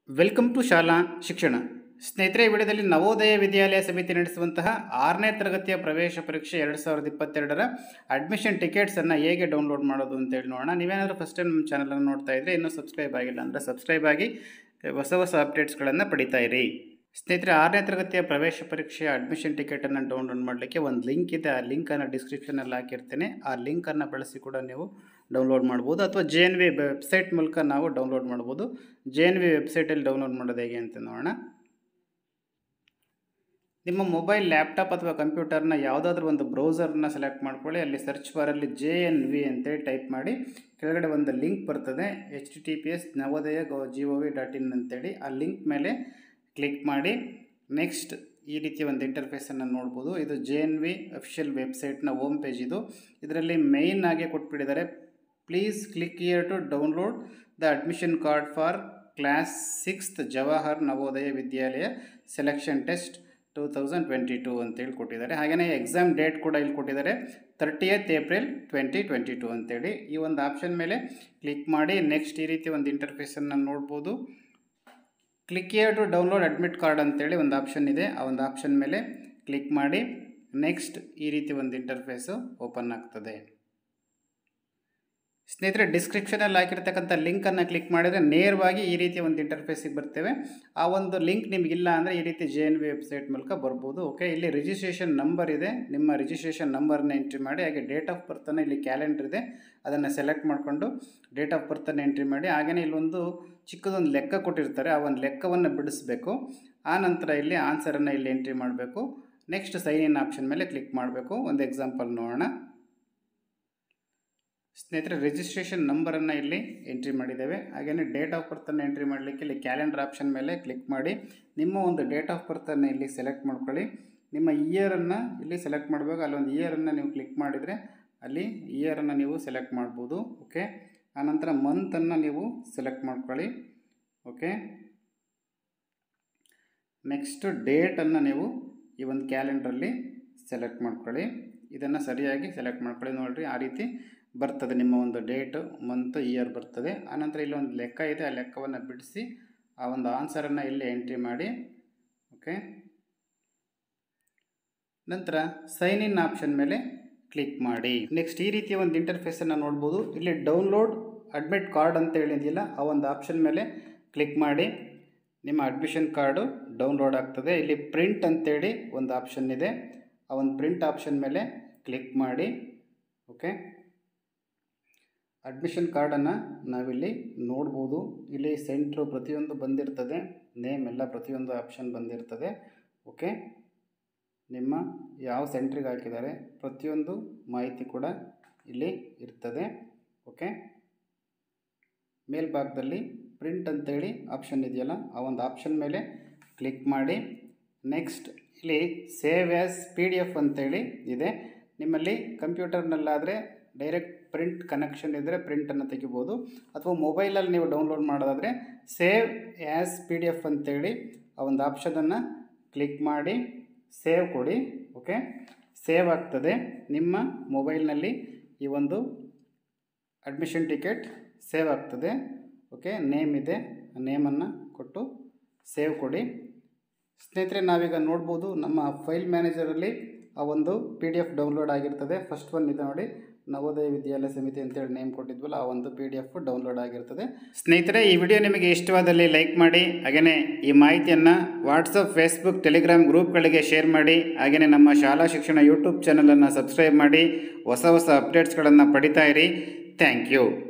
welcome to ಶಾಲಾ ಶಿಕ್ಷಣ ಸ್ನೇಹಿತರೆ ಈ ವಿಡಿಯೋದಲ್ಲಿ ನವೋದಯ ವಿದ್ಯಾಲಯ ಸಮಿತಿ ನಡೆಸುವಂತಹ ಆರನೇ ತರಗತಿಯ ಪ್ರವೇಶ ಪರೀಕ್ಷೆ ಎರಡು ಸಾವಿರದ ಇಪ್ಪತ್ತೆರಡರ ಅಡ್ಮಿಷನ್ ಟಿಕೆಟ್ಸನ್ನು ಹೇಗೆ ಡೌನ್ಲೋಡ್ ಮಾಡೋದು ಅಂತೇಳಿ ನೋಡೋಣ ನೀವೇನಾದರೂ ಫಸ್ಟ್ ಟೈಮ್ ನಮ್ಮ ಚಾನಲನ್ನು ನೋಡ್ತಾ ಇದ್ದರೆ ಇನ್ನೂ ಸಬ್ಸ್ಕ್ರೈಬ್ ಆಗಿಲ್ಲ ಅಂದರೆ ಸಬ್ಸ್ಕ್ರೈಬ್ ಆಗಿ ಹೊಸ ಹೊಸ ಅಪ್ಡೇಟ್ಸ್ಗಳನ್ನು ಪಡಿತಾ ಇರಿ ಸ್ನೇಹಿತರೆ ಆರನೇ ತರಗತಿಯ ಪ್ರವೇಶ ಪರೀಕ್ಷೆಯ ಅಡ್ಮಿಷನ್ ಟಿಕೆಟನ್ನು ಡೌನ್ಲೋಡ್ ಮಾಡಲಿಕ್ಕೆ ಒಂದು ಲಿಂಕ್ ಇದೆ ಆ ಲಿಂಕನ್ನು ಡಿಸ್ಕ್ರಿಪ್ಷನಲ್ಲಿ ಹಾಕಿರ್ತೇನೆ ಆ ಲಿಂಕನ್ನು ಬಳಸಿ ಕೂಡ ನೀವು ಡೌನ್ಲೋಡ್ ಮಾಡ್ಬೋದು ಅಥವಾ ಜೆ ಎನ್ ವಿ ವೆಬ್ಸೈಟ್ ಮೂಲಕ ನಾವು ಡೌನ್ಲೋಡ್ ಮಾಡ್ಬೋದು ಜೆ ಎನ್ ವಿ ವೆಬ್ಸೈಟಲ್ಲಿ ಡೌನ್ಲೋಡ್ ಮಾಡೋದು ಹೇಗೆ ಅಂತ ನೋಡೋಣ ನಿಮ್ಮ ಮೊಬೈಲ್ ಲ್ಯಾಪ್ಟಾಪ್ ಅಥವಾ ಕಂಪ್ಯೂಟರ್ನ ಯಾವುದಾದ್ರೂ ಒಂದು ಬ್ರೌಸರ್ನ ಸೆಲೆಕ್ಟ್ ಮಾಡ್ಕೊಳ್ಳಿ ಅಲ್ಲಿ ಸರ್ಚ್ ಬಾರಲ್ಲಿ ಜೆ ಎನ್ ವಿ ಅಂತೇಳಿ ಟೈಪ್ ಮಾಡಿ ಕೆಳಗಡೆ ಒಂದು ಲಿಂಕ್ ಬರ್ತದೆ H T T P S Navodaya go G O V dot in ಅಂತೇಳಿ ಆ ಲಿಂಕ್ ಮೇಲೆ ಕ್ಲಿಕ್ ಮಾಡಿ ನೆಕ್ಸ್ಟ್ ಈ ರೀತಿಯ ಒಂದು ಇಂಟರ್ಫೇಸನ್ನು ನೋಡ್ಬೋದು ಇದು ಜೆ ಎನ್ ವಿ ಅಫಿಷಿಯಲ್ ವೆಬ್ಸೈಟ್ನ ಹೋಮ್ ಪೇಜ್ ಇದು ಇದರಲ್ಲಿ ಮೇಯ್ನ್ ಆಗಿ ಕೊಟ್ಬಿಟ್ಟಿದ್ದಾರೆ please click here to download the admission card for class sixth Jawahar Navodaya Vidyalaya selection test two thousand twenty two ಅಂತೇಳಿ ಕೊಟ್ಟಿದ್ದಾರೆ ಹಾಗೆಯೇ ಎಕ್ಸಾಮ್ ಡೇಟ್ ಕೂಡ ಇಲ್ಲಿ ಕೊಟ್ಟಿದ್ದಾರೆ thirtieth April twenty twenty two ಅಂತೇಳಿ ಈ ಒಂದು ಆಪ್ಷನ್ ಮೇಲೆ ಕ್ಲಿಕ್ ಮಾಡಿ ನೆಕ್ಸ್ಟ್ ಈ ರೀತಿ ಒಂದು ಇಂಟರ್ಫೇಸನ್ನು ನೋಡ್ಬೋದು click here to download admit card ಅಂತೇಳಿ ಒಂದು ಆಪ್ಷನ್ ಇದೆ ಆ ಒಂದು ಆಪ್ಷನ್ ಮೇಲೆ ಕ್ಲಿಕ್ ಮಾಡಿ ನೆಕ್ಸ್ಟ್ ಈ ರೀತಿ ಒಂದು ಇಂಟರ್ಫೇಸು ಓಪನ್ ಆಗ್ತದೆ ಸ್ನೇಹಿತರೆ ಡಿಸ್ಕ್ರಿಪ್ಷನಲ್ಲಿ ಹಾಕಿರ್ತಕ್ಕಂಥ ಲಿಂಕನ್ನು ಕ್ಲಿಕ್ ಮಾಡಿದರೆ ನೇರವಾಗಿ ಈ ರೀತಿಯ ಒಂದು ಇಂಟರ್ಫೇಸಿಗೆ ಬರ್ತೇವೆ ಆ ಒಂದು ಲಿಂಕ್ ನಿಮಗಿಲ್ಲ ಅಂದರೆ ಈ ರೀತಿ ಜೆ ಎನ್ ವಿ ವೆಬ್ಸೈಟ್ ಮೂಲಕ ಬರ್ಬೋದು ಓಕೆ ಇಲ್ಲಿ ರಿಜಿಸ್ಟ್ರೇಷನ್ ನಂಬರ್ ಇದೆ ನಿಮ್ಮ ರಿಜಿಸ್ಟ್ರೇಷನ್ ನಂಬರ್ನ ಎಂಟ್ರಿ ಮಾಡಿ ಹಾಗೆ ಡೇಟ್ ಆಫ್ ಬರ್ತನ್ನು ಇಲ್ಲಿ ಕ್ಯಾಲೆಂಡರ್ ಇದೆ ಅದನ್ನು ಸೆಲೆಕ್ಟ್ ಮಾಡಿಕೊಂಡು ಡೇಟ್ ಆಫ್ ಬರ್ತನ್ನು ಎಂಟ್ರಿ ಮಾಡಿ ಹಾಗೆಯೇ ಇಲ್ಲೊಂದು ಚಿಕ್ಕದೊಂದು ಲೆಕ್ಕ ಕೊಟ್ಟಿರ್ತಾರೆ ಆ ಒಂದು ಲೆಕ್ಕವನ್ನು ಬಿಡಿಸ್ಬೇಕು ಆ ನಂತರ ಇಲ್ಲಿ ಆನ್ಸರನ್ನು ಇಲ್ಲಿ ಎಂಟ್ರಿ ಮಾಡಬೇಕು ನೆಕ್ಸ್ಟ್ ಸೈನ್ ಇನ್ ಆಪ್ಷನ್ ಮೇಲೆ ಕ್ಲಿಕ್ ಮಾಡಬೇಕು ಒಂದು ಎಕ್ಸಾಂಪಲ್ ನೋಡೋಣ ಸ್ನೇಹಿತರೆ ರಿಜಿಸ್ಟ್ರೇಷನ್ ನಂಬರನ್ನು ಇಲ್ಲಿ ಎಂಟ್ರಿ ಮಾಡಿದ್ದೇವೆ ಹಾಗೆಯೇ ಡೇಟ್ ಆಫ್ ಬರ್ತನ್ನು ಎಂಟ್ರಿ ಮಾಡಲಿಕ್ಕೆ ಇಲ್ಲಿ ಕ್ಯಾಲೆಂಡರ್ ಆಪ್ಷನ್ ಮೇಲೆ ಕ್ಲಿಕ್ ಮಾಡಿ ನಿಮ್ಮ ಒಂದು ಡೇಟ್ ಆಫ್ ಬರ್ತನ್ನು ಇಲ್ಲಿ ಸೆಲೆಕ್ಟ್ ಮಾಡ್ಕೊಳ್ಳಿ ನಿಮ್ಮ ಇಯರನ್ನು ಇಲ್ಲಿ ಸೆಲೆಕ್ಟ್ ಮಾಡಬೇಕು ಅಲ್ಲೊಂದು ಇಯರನ್ನು ನೀವು ಕ್ಲಿಕ್ ಮಾಡಿದರೆ ಅಲ್ಲಿ ಇಯರನ್ನು ನೀವು ಸೆಲೆಕ್ಟ್ ಮಾಡ್ಬೋದು ಓಕೆ ಆನಂತರ ಮಂತನ್ನು ನೀವು ಸೆಲೆಕ್ಟ್ ಮಾಡ್ಕೊಳ್ಳಿ ಓಕೆ ನೆಕ್ಸ್ಟ್ ಡೇಟನ್ನು ನೀವು ಈ ಒಂದು ಕ್ಯಾಲೆಂಡ್ರಲ್ಲಿ ಸೆಲೆಕ್ಟ್ ಮಾಡ್ಕೊಳ್ಳಿ ಇದನ್ನು ಸರಿಯಾಗಿ ಸೆಲೆಕ್ಟ್ ಮಾಡ್ಕೊಳ್ಳಿ ನೋಡಿರಿ ಆ ರೀತಿ ಬರ್ತದೆ ನಿಮ್ಮ ಒಂದು ಡೇಟು ಮಂತ್ ಇಯರ್ ಬರ್ತದೆ ಆನಂತರ ಇಲ್ಲಿ ಒಂದು ಲೆಕ್ಕ ಇದೆ ಆ ಲೆಕ್ಕವನ್ನು ಬಿಡಿಸಿ ಆ ಒಂದು ಆನ್ಸರನ್ನು ಇಲ್ಲಿ ಎಂಟ್ರಿ ಮಾಡಿ ಓಕೆ ನಂತರ ಸೈನ್ ಇನ್ ಆಪ್ಷನ್ ಮೇಲೆ ಕ್ಲಿಕ್ ಮಾಡಿ ನೆಕ್ಸ್ಟ್ ಈ ರೀತಿಯ ಒಂದು ಇಂಟರ್ಫೇಸನ್ನು ನೋಡ್ಬೋದು ಇಲ್ಲಿ ಡೌನ್ಲೋಡ್ ಅಡ್ಮಿಟ್ ಕಾರ್ಡ್ ಅಂತ ಹೇಳಿದೆಯಲ್ಲ ಆ ಒಂದು ಆಪ್ಷನ್ ಮೇಲೆ ಕ್ಲಿಕ್ ಮಾಡಿ ನಿಮ್ಮ ಅಡ್ಮಿಷನ್ ಕಾರ್ಡು ಡೌನ್ಲೋಡ್ ಆಗ್ತದೆ ಇಲ್ಲಿ ಪ್ರಿಂಟ್ ಅಂತೇಳಿ ಒಂದು ಆಪ್ಷನ್ ಇದೆ ಆ ಒಂದು ಪ್ರಿಂಟ್ ಆಪ್ಷನ್ ಮೇಲೆ ಕ್ಲಿಕ್ ಮಾಡಿ ಓಕೆ ಅಡ್ಮಿಷನ್ ಕಾರ್ಡನ್ನು ನಾವಿಲ್ಲಿ ನೋಡ್ಬೋದು ಇಲ್ಲಿ ಸೆಂಟ್ರು ಪ್ರತಿಯೊಂದು ಬಂದಿರ್ತದೆ ನೇಮ್ ಎಲ್ಲ ಪ್ರತಿಯೊಂದು ಆಪ್ಷನ್ ಬಂದಿರ್ತದೆ ಓಕೆ ನಿಮ್ಮ ಯಾವ ಸೆಂಟ್ರಿಗೆ ಹಾಕಿದ್ದಾರೆ ಪ್ರತಿಯೊಂದು ಮಾಹಿತಿ ಕೂಡ ಇಲ್ಲಿ ಇರ್ತದೆ ಓಕೆ ಮೇಲ್ಭಾಗದಲ್ಲಿ ಪ್ರಿಂಟ್ ಅಂತೇಳಿ ಆಪ್ಷನ್ ಇದೆಯಲ್ಲ ಆ ಒಂದು ಆಪ್ಷನ್ ಮೇಲೆ ಕ್ಲಿಕ್ ಮಾಡಿ ನೆಕ್ಸ್ಟ್ ಇಲ್ಲಿ save as P D F ಅಂತೇಳಿ ಇದೆ ನಿಮ್ಮಲ್ಲಿ ಕಂಪ್ಯೂಟರ್ನಲ್ಲಾದರೆ ಡೈರೆಕ್ಟ್ ಪ್ರಿಂಟ್ ಕನೆಕ್ಷನ್ ಇದ್ದರೆ ಪ್ರಿಂಟನ್ನು ತೆಗಿಬೋದು ಅಥವಾ ಮೊಬೈಲಲ್ಲಿ ನೀವು ಡೌನ್ಲೋಡ್ ಮಾಡೋದಾದರೆ save as P D F ಅಂತೇಳಿ ಆ ಒಂದು ಆಪ್ಷನನ್ನು ಕ್ಲಿಕ್ ಮಾಡಿ ಸೇವ್ ಕೊಡಿ ಓಕೆ ಸೇವ್ ಆಗ್ತದೆ ನಿಮ್ಮ ಮೊಬೈಲ್ನಲ್ಲಿ ಈ ಒಂದು ಅಡ್ಮಿಷನ್ ಟಿಕೆಟ್ ಸೇವ್ ಆಗ್ತದೆ ಓಕೆ ನೇಮ್ ಇದೆ ನೇಮನ್ನು ಕೊಟ್ಟು ಸೇವ್ ಕೊಡಿ ಸ್ನೇಹಿತರೆ ನಾವೀಗ ನೋಡ್ಬೋದು ನಮ್ಮ ಫೈಲ್ ಮ್ಯಾನೇಜರಲ್ಲಿ ಆ ಒಂದು ಪಿ ಡಿ ಎಫ್ ಡೌನ್ಲೋಡ್ ಆಗಿರ್ತದೆ ಫಸ್ಟ್ ಒನ್ ಇದೆ ನೋಡಿ ನವೋದಯ ವಿದ್ಯಾಲಯ ಸಮಿತಿ ಅಂತೇಳಿ ನೇಮ್ ಕೊಟ್ಟಿದ್ವಲ್ಲ ಆ ಒಂದು ಪಿ ಡಿ ಎಫ್ ಡೌನ್ಲೋಡ್ ಆಗಿರ್ತದೆ ಸ್ನೇಹಿತರೆ ಈ ವಿಡಿಯೋ ನಿಮಗೆ ಇಷ್ಟವಾದಲ್ಲಿ ಲೈಕ್ ಮಾಡಿ ಹಾಗೆಯೇ ಈ ಮಾಹಿತಿಯನ್ನು ವಾಟ್ಸಪ್ ಫೇಸ್ಬುಕ್ ಟೆಲಿಗ್ರಾಮ್ ಗ್ರೂಪ್ಗಳಿಗೆ ಶೇರ್ ಮಾಡಿ ಹಾಗೆಯೇ ನಮ್ಮ ಶಾಲಾ ಶಿಕ್ಷಣ ಯೂಟ್ಯೂಬ್ ಚಾನಲನ್ನು ಸಬ್ಸ್ಕ್ರೈಬ್ ಮಾಡಿ ಹೊಸ ಹೊಸ ಅಪ್ಡೇಟ್ಸ್ಗಳನ್ನು ಪಡಿತಾ ಇರಿ ಥ್ಯಾಂಕ್ ಯು